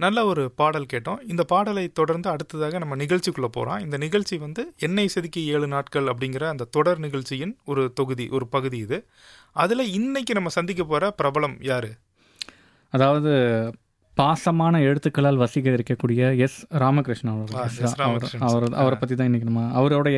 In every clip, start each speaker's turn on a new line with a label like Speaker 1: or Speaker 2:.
Speaker 1: நல்ல ஒரு பாடல் கேட்டோம் இந்த பாடலை தொடர்ந்து அடுத்ததாக நம்ம நிகழ்ச்சிக்குள்ளே போகிறோம் இந்த நிகழ்ச்சி வந்து எண்ணெய் செதுக்கி ஏழு நாட்கள் அப்படிங்கிற அந்த தொடர் நிகழ்ச்சியின் ஒரு தொகுதி ஒரு பகுதி இது அதில் இன்னைக்கு நம்ம சந்திக்க போகிற பிரபலம் யாரு
Speaker 2: அதாவது பாசமான எழுத்துக்களால் வசீகரிக்கக்கூடிய எஸ் ராமகிருஷ்ணன்
Speaker 1: ஆ,
Speaker 2: அவர்கள்
Speaker 1: எஸ். ராமகிருஷ்ணன்
Speaker 2: அவர்
Speaker 1: சார்.
Speaker 2: அவரை பற்றி தான் இன்னைக்கு நம்ம அவருடைய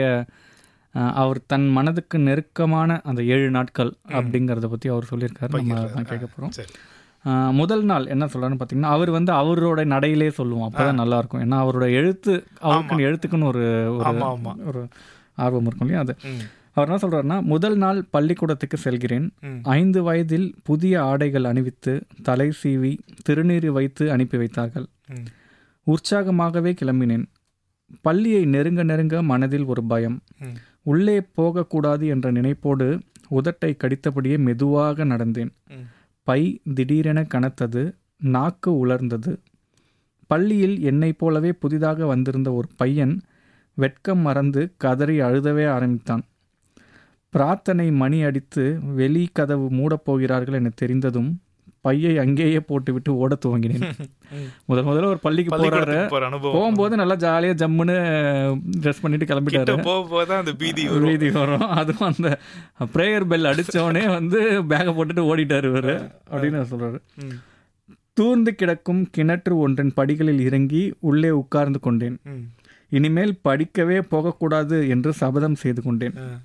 Speaker 2: அஹ், அவர் தன் மனதுக்கு நெருக்கமான அந்த ஏழு நாட்கள் அப்படிங்கிறத பற்றி அவர் சொல்லியிருக்காரு நம்ம
Speaker 1: பகிர்றாரு.
Speaker 2: தான் கேட்க போகிறோம்
Speaker 1: சரி
Speaker 2: முதல் நாள் என்ன சொல்றாருன்னு பார்த்தீங்கன்னா அவர் வந்து அவரோட நடையிலே சொல்லுவோம் அப்பதான் நல்லா இருக்கும் ஏன்னா அவரோட எழுத்து அவருக்குன்னு எழுத்துக்குன்னு ஒரு ஒரு
Speaker 1: ஆமா ஆமா
Speaker 2: ஒரு ஆர்வம் இருக்கும் இல்லையா அது
Speaker 1: ம்
Speaker 2: அவர் என்ன சொல்றாருன்னா முதல் நாள் பள்ளிக்கூடத்துக்கு செல்கிறேன்
Speaker 1: ம்
Speaker 2: ஐந்து வயதில் புதிய ஆடைகள் அணிவித்து தலை சீவி திருநீறு வைத்து அனுப்பி வைத்தார்கள்
Speaker 1: ம்
Speaker 2: உற்சாகமாகவே கிளம்பினேன் பள்ளியை நெருங்க நெருங்க மனதில் ஒரு பயம்
Speaker 1: ம்
Speaker 2: உள்ளே போகக்கூடாது என்ற நினைப்போடு உதட்டை கடித்தபடியே மெதுவாக நடந்தேன்
Speaker 1: ம்
Speaker 2: பை திடீரென கனத்தது நாக்கு உலர்ந்தது பள்ளியில் என்னைப் போலவே புதிதாக வந்திருந்த ஒரு பையன் வெட்கம் மறந்து கதறி அழுதவே ஆரம்பித்தான் பிரார்த்தனை மணி அடித்து வெளி கதவு மூடப் போகிறார்கள் என தெரிந்ததும் பையை அங்கேயே போட்டுவிட்டு ஓடத் துவங்கினேன்
Speaker 1: ம்.
Speaker 2: முதல் முதல்ல ஒரு பள்ளிக்கு போறாரு
Speaker 1: பள்ளிக்கூடத்துக்கு போற அனுபவம்
Speaker 2: போகும்போது நல்லா ஜாலியாக ஜம்முன்னு ட்ரெஸ் பண்ணிட்டு கிளம்பிட்டாரு
Speaker 1: கிட்ட போக போக தான் அந்த பீதி வரும்
Speaker 2: வீதி வரும் அதுவும் அந்த ப்ரேயர் பெல் அடிச்சவனே வந்து பேக்கை போட்டுட்டு ஓடிட்டாரு இவரு அப்படின்னு சொல்றாரு
Speaker 1: ம்
Speaker 2: தூர்ந்து கிடக்கும் கிணற்று ஒன்றின் படிகளில் இறங்கி உள்ளே உட்கார்ந்து கொண்டேன்
Speaker 1: ம்
Speaker 2: இனிமேல் படிக்கவே போகக்கூடாது என்று சபதம் செய்து கொண்டேன்
Speaker 1: ஆ.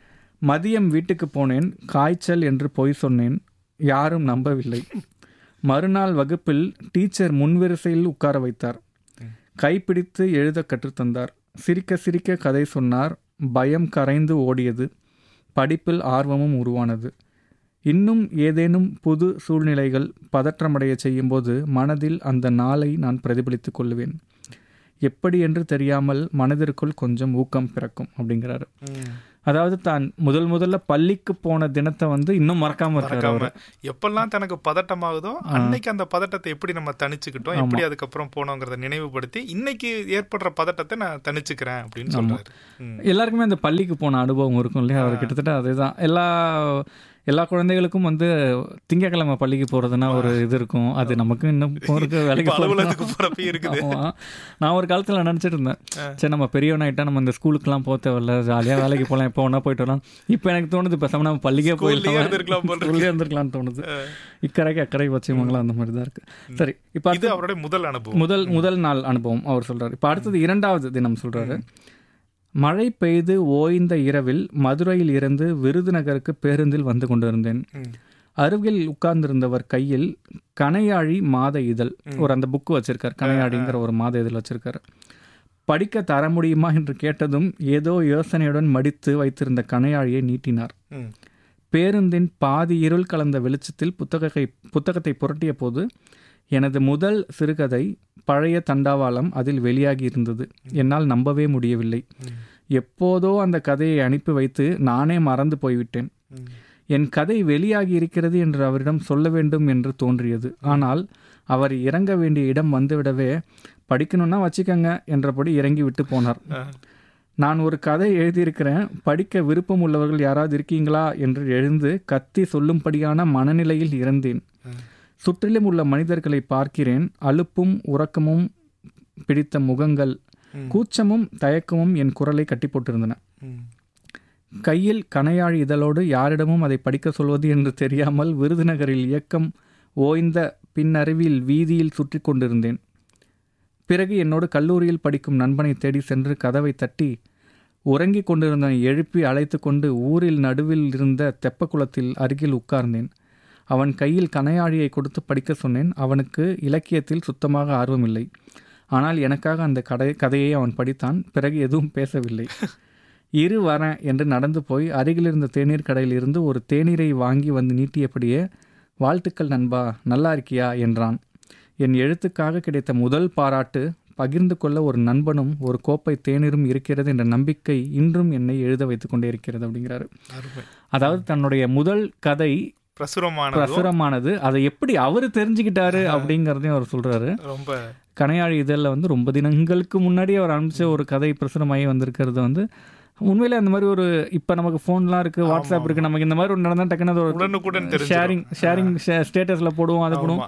Speaker 2: மதியம் வீட்டுக்கு போனேன் காய்ச்சல் என்று பொய் சொன்னேன் யாரும் நம்பவில்லை மறுநாள் வகுப்பில் டீச்சர் முன்வரிசையில் உட்கார வைத்தார் கைப்பிடித்து எழுத கற்றுத்தந்தார் சிரிக்க சிரிக்க கதை சொன்னார் பயம் கரைந்து ஓடியது படிப்பில் ஆர்வமும் உருவானது இன்னும் ஏதேனும் புது சூழ்நிலைகள் பதற்றமடைய செய்யும்போது மனதில் அந்த நாளை நான் பிரதிபலித்துக் கொள்வேன் எப்படி என்று தெரியாமல் மனதிற்குள் கொஞ்சம் ஊக்கம் பிறக்கும் அப்படிங்கிறாரு
Speaker 1: ம்
Speaker 2: அதாவது தான் முதல் முதல்ல பள்ளிக்கு போன தினத்தை வந்து இன்னும் மறக்காம இருக்காரு
Speaker 1: மறக்காம
Speaker 2: அவரு.
Speaker 1: எப்பெல்லாம் தனக்கு பதட்டமாகுதோ அன்னைக்கு அந்த பதட்டத்தை எப்படி நம்ம தணிச்சுக்கிட்டோம் எப்படி அதுக்கப்புறம் போனோங்கிறத நினைவுபடுத்தி இன்னைக்கு ஏற்படுற பதட்டத்தை நான் தணிச்சுக்கிறேன் அப்படின்னு சொல்றாரு ம்.
Speaker 2: எல்லாருக்குமே அந்த பள்ளிக்கு போன அனுபவம் இருக்கும் இல்லையா அவர் கிட்டத்தட்ட அதுதான் எல்லா எல்லா குழந்தைகளுக்கும் வந்து திங்கக்கிழமை பள்ளிக்கு போறதுன்னா ஒரு இது இருக்கும் அது நமக்கு இன்னும் போறதுக்கு வேலைக்கு
Speaker 1: இப்ப
Speaker 2: போறது
Speaker 1: அலுவலகத்துக்கு போறப்ப இருக்குது
Speaker 2: ஆமா. நான் ஒரு காலத்துல நினைச்சிட்டு இருந்தேன் சரி நம்ம பெரியவனாயிட்டா நம்ம இந்த ஸ்கூலுக்குலாம் போக தேவையில்ல ஜாலியா வேலைக்கு போகலாம் எப்போ வேணா போயிட்டு வரலாம் இப்போ எனக்கு தோணுது பேசாம நம்ம பள்ளிக்கே
Speaker 1: ஸ்கூல்லயே இருந்திருக்கலாம் போல
Speaker 2: போயிடலாம் ஸ்கூல்லே இருந்திருக்கலாம்னு தோணுது இக்கரைக்கு அக்கறை வச்சவங்களாம் அந்த மாதிரி தான் இருக்கு சரி இப்போ
Speaker 1: இது அவருடைய முதல் அனுபவம்
Speaker 2: முதல் முதல் நாள் அனுபவம் அவர் சொல்றாரு இப்போ அடுத்தது இரண்டாவது தினம் சொல்றாரு மழை பெய்து ஓய்ந்த இரவில் மதுரையில் இருந்து விருதுநகருக்கு பேருந்தில் வந்து கொண்டிருந்தேன்
Speaker 1: ம்.
Speaker 2: அருகில் உட்கார்ந்திருந்தவர் கையில் கனையாழி மாத இதழ் ஒரு அந்த புக்கு வச்சிருக்கார் கனையாழிங்கிற ஒரு மாத இதழ் வச்சிருக்காரு படிக்க தர முடியுமா என்று கேட்டதும் ஏதோ யோசனையுடன் மடித்து வைத்திருந்த கனையாழியை நீட்டினார்
Speaker 1: ம்.
Speaker 2: பேருந்தின் பாதி இருள் கலந்த வெளிச்சத்தில் புத்தகத்தை புத்தகத்தை புரட்டிய போது எனது முதல் சிறுகதை பழைய தண்டாவாளம் அதில் வெளியாகி இருந்தது என்னால் நம்பவே முடியவில்லை எப்போதோ அந்த கதையை அனுப்பி வைத்து நானே மறந்து போய்விட்டேன்
Speaker 1: ம்.
Speaker 2: என் கதை வெளியாகி இருக்கிறது என்று அவரிடம் சொல்ல வேண்டும் என்று தோன்றியது ஆனால் அவர் இறங்க வேண்டிய இடம் வந்துவிடவே படிக்கணும்னா வச்சுக்கங்க என்றபடி இறங்கி விட்டு போனார்
Speaker 1: ஆ.
Speaker 2: நான் ஒரு கதை எழுதியிருக்கிறேன் படிக்க விருப்பம் உள்ளவர்கள் யாராவது இருக்கீங்களா என்று எழுந்து கத்தி சொல்லும்படியான மனநிலையில் இருந்தேன்
Speaker 1: ம்.
Speaker 2: சுற்றிலும் உள்ள மனிதர்களை பார்க்கிறேன் அலுப்பும் உறக்கமும் பிடித்த முகங்கள்
Speaker 1: ம்.
Speaker 2: கூச்சமும் தயக்கமும் என் குரலை கட்டி போட்டிருந்தன
Speaker 1: ம்.
Speaker 2: கையில் கனையாழி இதழோடு யாரிடமும் அதை படிக்க சொல்வது என்று தெரியாமல் விருதுநகரில் இயக்கம் ஓய்ந்த பின்னறிவில் வீதியில் சுற்றி கொண்டிருந்தேன் பிறகு என்னோடு கல்லூரியில் படிக்கும் நண்பனை தேடி சென்று கதவை தட்டி உறங்கிக் கொண்டிருந்தவனை எழுப்பி அழைத்து கொண்டு ஊரில் நடுவில் இருந்த தெப்பக்குளத்தில் அருகில் உட்கார்ந்தேன் அவன் கையில் கனையாழியை கொடுத்து படிக்க சொன்னேன் அவனுக்கு இலக்கியத்தில் சுத்தமாக ஆர்வமில்லை ஆனால் எனக்காக அந்த கடை கதையை அவன் படித்தான் பிறகு எதுவும் பேசவில்லை இரு வரேன் என்று நடந்து போய் அருகில் இருந்த தேநீர் கடையில் இருந்து ஒரு தேநீரை வாங்கி வந்து நீட்டியபடியே வாழ்த்துக்கள் நண்பா நல்லா இருக்கியா என்றான் என் எழுத்துக்காக கிடைத்த முதல் பாராட்டு பகிர்ந்து கொள்ள ஒரு நண்பனும் ஒரு கோப்பை தேநீரும் இருக்கிறது என்ற நம்பிக்கை இன்றும் என்னை எழுத வைத்துக் கொண்டே இருக்கிறது அப்படிங்கிறாரு
Speaker 1: அருமை
Speaker 2: அதாவது தன்னுடைய முதல் கதை
Speaker 1: பிரசுரமானதும்
Speaker 2: பிரசுரமானது அதை எப்படி அவரு தெரிஞ்சுக்கிட்டாரு அப்படிங்கிறதையும் அவர் சொல்றாரு
Speaker 1: ரொம்ப
Speaker 2: கனையாழி இதழில் வந்து ரொம்ப தினங்களுக்கு முன்னாடி அவர் அனுப்பிச்ச ஒரு கதை பிரசுரமாகி வந்திருக்கிறது வந்து உண்மையிலே அந்த மாதிரி ஒரு இப்போ நமக்கு ஃபோன்லாம் இருக்கு வாட்ஸ்அப் இருக்கு நமக்கு இந்த மாதிரி ஒரு நடந்தா டக்குன்னு அது ஒரு
Speaker 1: உடனுக்குடன் தெரிஞ்சிரும்.
Speaker 2: ஷேரிங் ஷேரிங் ஸ்டேட்டஸில் போடுவோம் அது போடுவோம்
Speaker 1: ஆமா.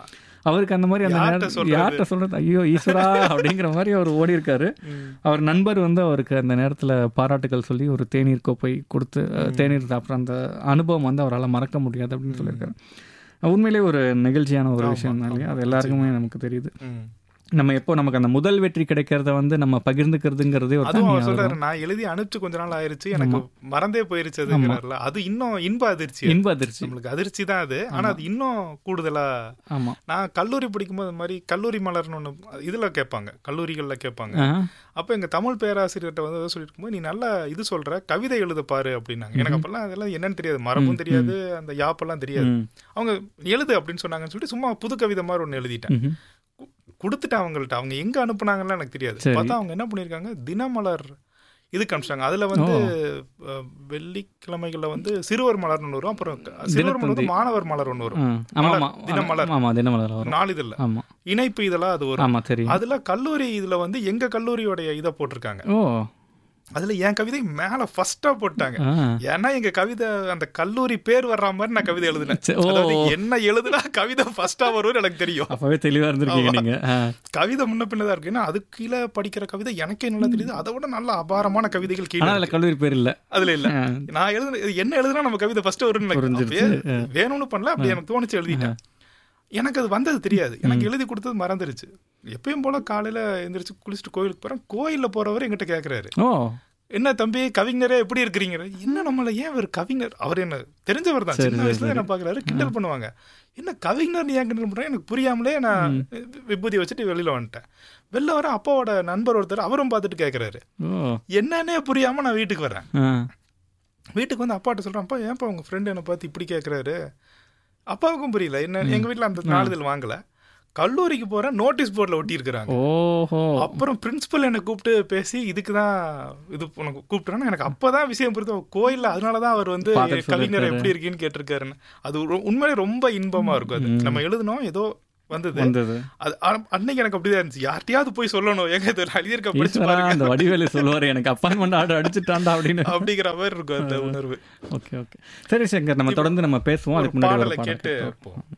Speaker 2: அவருக்கு அந்த மாதிரி அந்த
Speaker 1: யார்கிட்ட
Speaker 2: நேரத்துல
Speaker 1: சொல்றது?
Speaker 2: யார்கிட்ட சொல்றது ஐயோ ஈஸ்வரா அப்படிங்கிற மாதிரி அவர் ஓடி இருக்காரு அவர் நண்பர் வந்து அவருக்கு அந்த நேரத்தில் பாராட்டுகள் சொல்லி ஒரு தேநீர் கோப்பை கொடுத்து அஹ், தேநீர் அப்புறம் அந்த அனுபவம் வந்து அவரால் மறக்க முடியாது அப்படின்னு சொல்லியிருக்காரு உண்மையிலே ஒரு நெகிழ்ச்சியான ஒரு
Speaker 1: ஆமா,
Speaker 2: விஷயம் தான் இல்லையா
Speaker 1: ஆமா,
Speaker 2: அது எல்லாருக்குமே நமக்கு தெரியுது
Speaker 1: ம்.
Speaker 2: நம்ம எப்போ நமக்கு அந்த முதல் வெற்றி கிடைக்கிறத வந்து நம்ம பகிர்ந்துக்கிறதுங்கிறதே ஒரு
Speaker 1: அதுவும்
Speaker 2: தனி
Speaker 1: அவர்
Speaker 2: ஆர்வம்.
Speaker 1: சொல்றாரு நான் எழுதி அனுப்பிச்சு கொஞ்ச நாள் ஆயிருச்சு எனக்கு மறந்தே போயிருச்சு அதுங்கிறாருல அது இன்னும் இன்ப அதிர்ச்சி
Speaker 2: இன்ப அதிர்ச்சி
Speaker 1: நம்மளுக்கு அதிர்ச்சி தான் அது ஆனா அது இன்னும் கூடுதலா
Speaker 2: ஆமா
Speaker 1: நான் கல்லூரி படிக்கும்போது இந்த மாதிரி கல்லூரி மலர்னு ஒன்று இதுல கேட்பாங்க கல்லூரிகள்ல கேட்பாங்க
Speaker 2: ஆ,
Speaker 1: அப்ப எங்க தமிழ் பேராசிரியர்கிட்ட வந்து ஏதோ சொல்லிட்டு இருக்கும்போது நீ நல்லா இது சொல்ற கவிதை எழுத பாரு அப்படின்னாங்க எனக்கு அப்பெல்லாம் அதெல்லாம் என்னன்னு தெரியாது மரபும் தெரியாது அந்த யாப்பெல்லாம் தெரியாது
Speaker 2: ம்,
Speaker 1: அவங்க எழுது அப்படின்னு சொன்னாங்கன்னு சொல்லிட்டு சும்மா புது கவிதை மாதிரி ஒன்று எழுதிட்டேன்
Speaker 2: ம்ஹும்.
Speaker 1: கு- கொடுத்துட்டேன் அவங்கள்ட்ட அவங்க எங்க அனுப்புனாங்கன்னு எனக்கு தெரியாது
Speaker 2: சரி.
Speaker 1: பார்த்தா அவங்க என்ன பண்ணிருக்காங்க தினமலர் இதுக்கு அனுப்பிச்சாங்க அதுல வந்து அஹ், வெள்ளிக்கிழமைகள்ல வந்து சிறுவர் மலர்னு ஒன்று வரும் அப்புறம் க- சிறுவர் மலர் வந்து மாணவர் மலர் ஒன்று
Speaker 2: ஆ,
Speaker 1: வரும்
Speaker 2: ஆமா
Speaker 1: மலர்,
Speaker 2: ஆமா
Speaker 1: தினமலர்.
Speaker 2: ஆமா தினமலர் வரும்
Speaker 1: நாளிதழ்ல
Speaker 2: ஆமா
Speaker 1: இணைப்பு இதெல்லாம் அது வரும்
Speaker 2: ஆமா தெரியும்
Speaker 1: அதுல கல்லூரி இதுல வந்து எங்க கல்லூரியோடைய இதை போட்டிருக்காங்க
Speaker 2: ஓ
Speaker 1: அதுல என் கவிதை மேல ஃபர்ஸ்டா போட்டாங்க
Speaker 2: ஆ
Speaker 1: ஏன்னா எங்க கவிதை அந்த கல்லூரி பேர் வர்ற மாதிரி நான் கவிதை எழுதினேன்
Speaker 2: சரி, ஓ.
Speaker 1: அதாவது என்ன எழுதுனா கவிதை ஃபர்ஸ்டா வரும்னு எனக்கு தெரியும்
Speaker 2: அப்பவே தெளிவா இருந்திருக்கீங்க நீங்க ஆ,
Speaker 1: கவிதை முன்ன பின்னதா இருக்கு ஏன்னா அதுக்கு கீழே படிக்கிற கவிதை எனக்கே நல்லா தெரியுது அதை விட நல்ல அபாரமான கவிதைகள் கீழே
Speaker 2: ஆனா அதுல கல்லூரி பேர் இல்ல
Speaker 1: அதுல இல்ல
Speaker 2: ஆ,
Speaker 1: நான் எழுதுன இது என்ன எழுதுனா நம்ம கவிதை ஃபர்ஸ்ட் வரும்னு எனக்கு
Speaker 2: புரிஞ்சிருச்சு.
Speaker 1: அப்பயே வேணும்னு பண்ணல அப்படி எனக்கு தோணுச்சு எழுதிட்டேன் எனக்கு அது வந்தது தெரியாது எனக்கு எழுதி கொடுத்தது மறந்துருச்சு எப்பயும் போல காலையில எந்திரிச்சு குளிச்சுட்டு கோயிலுக்கு போறேன் கோயில்ல போறவர் என்கிட்ட கேக்குறாரு
Speaker 2: ஓ
Speaker 1: என்ன தம்பி கவிஞரே எப்படி இருக்கிறீங்க என்ன நம்மள ஏன் ஒரு கவிஞர் அவர் என்ன தெரிஞ்சவர் தான்
Speaker 2: சரி,
Speaker 1: சின்ன
Speaker 2: சரி,
Speaker 1: வயசுல என்ன பாக்குறாரு கிண்டல் பண்ணுவாங்க என்ன கவிஞர் நீ ஏன் கிண்டல் பண்ற எனக்கு புரியாமலே நான் விபூதி வச்சுட்டு வெளியில வந்துட்டேன் வெளில வர அப்பாவோட நண்பர் ஒருத்தர் அவரும் பார்த்துட்டு கேக்குறாரு
Speaker 2: ஓ
Speaker 1: என்னன்னே புரியாம நான் வீட்டுக்கு வரேன்
Speaker 2: ஆ,
Speaker 1: வீட்டுக்கு வந்து அப்பாட்ட சொல்றேன் அப்பா ஏன்ப்பா உங்க ஃப்ரெண்டு என்னை பார்த்து இப்படி கேக்குறாரு அப்பாவுக்கும் புரியல என்ன எங்க வீட்ல அந்த நாளிதழ் வாங்கல கல்லூரிக்கு போறேன் நோட்டீஸ் போர்டில் ஒட்டி இருக்கிறாங்க
Speaker 2: ஓஹோ
Speaker 1: அப்புறம் பிரின்சிபல் என்னை கூப்பிட்டு பேசி இதுக்கு தான் இது உனக்கு கூப்பிட்டுறான்னு எனக்கு அப்பதான் விஷயம் புரியுது கோயில்ல அதனாலதான் அவர் வந்து
Speaker 2: பார்த்துட்டு
Speaker 1: கவிஞர்
Speaker 2: சொல்லியிருக்காரு.
Speaker 1: எப்படி இருக்கீன்னு கேட்டிருக்காருன்னு அது ஒரு- உண்மையிலே ரொம்ப இன்பமா இருக்கும் அது நம்ம எழுதணும் ஏதோ வந்தது
Speaker 2: வந்தது
Speaker 1: அது ஆனா- அன்னைக்கு எனக்கு அப்படிதான் இருந்துச்சு யார்ட்டையாவது போய் சொல்லணும் எங்க இது நான் எழுதியிருக்க படிச்சு
Speaker 2: ஈஸ்வரா
Speaker 1: பாருங்க
Speaker 2: அந்த வடிவேலு சொல்லுவாரு எனக்கு அப்பாயின்மெண்ட் ஆர்டர் அடிச்சுட்டான்டா அப்படின்னு
Speaker 1: அப்படிங்கிற மாதிரி இருக்கும் அந்த உணர்வு
Speaker 2: ஓகே ஓகே சரி சங்கர் நம்ம தொடர்ந்து நம்ம பேசுவோம்
Speaker 1: ஒரு
Speaker 2: அதுக்கு முன்னாடி ஒரு
Speaker 1: பாடலை
Speaker 2: பாடல்
Speaker 1: கேட்டு
Speaker 2: கேட்போம்.
Speaker 1: போவோம்